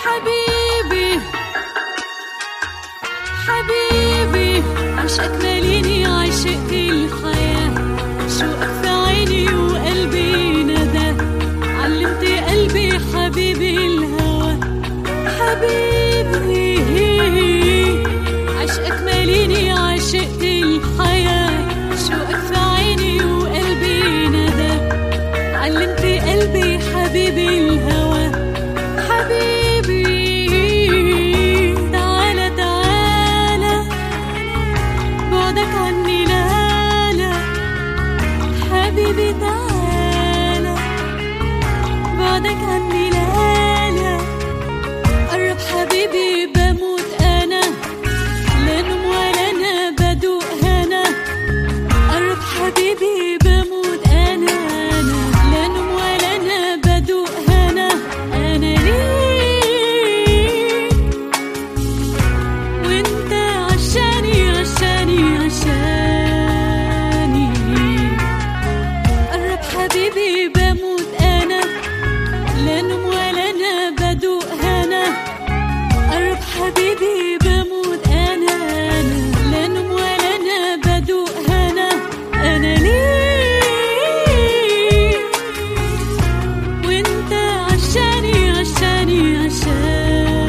حبيبي حبيبي عشقك ماليني عشقت الحياة شوقك في عيني وقلبي ندى علمت قلبي حبيبي الهوى حبيبي عشقك ماليني عشقت الحياة شوقك في عيني وقلبي ندى علمت قلبي حبيبي الهوى حبيبي تعالى تعالى بعدك عني لا لا حبيبي تعالى بعدك عني لا لا قرب حبيبي بموت انا لا نوم ولا انا بدوق هنا قرب حبيبي بموت انا انا لا نوم ولا انا بدوق هنا انا ليك وانت عشاني عشاني عشاني قرب حبيبي بموت انا لا نوم ولا انا بدوق هنا قرب حبيبي بموت انا انا لا نوم ولا انا بدوق هنا انا ليك وانت عشاني عشاني عشاني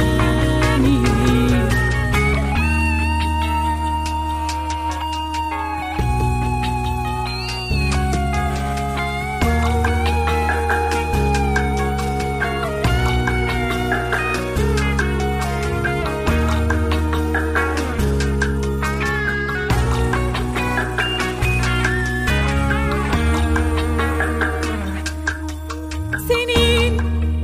سنين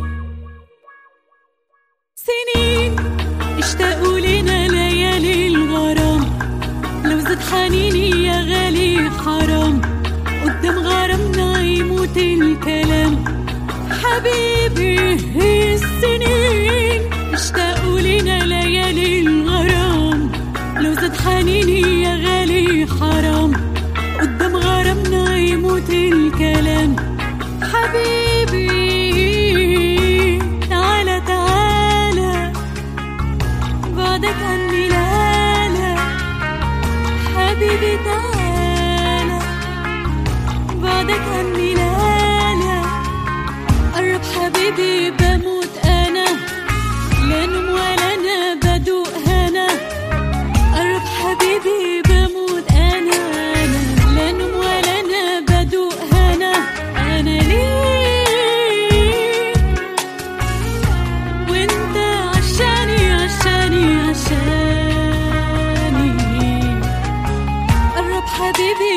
سنين اشتاقوا لنا ليالي الغرام لو زاد حنيني يا غالي حرام قدام غرامنا يموت الكلام حبيبي السنين اشتاقوا لنا ليالي الغرام لو زاد حنيني يا غالي حرام قدام غرامنا يموت الكلام حبيبي تعالى تعالى بعدك عني لا لا حبيبي تعالى بعدك عني لا لا قرب حبيبي بموت انا لا نوم ولا انا بدوق هنا قرب حبيبي بموت انا انا لا نوم ولا انا بدوق هنا انا ليك وانت عشاني عشاني عشاني قرب حبيبي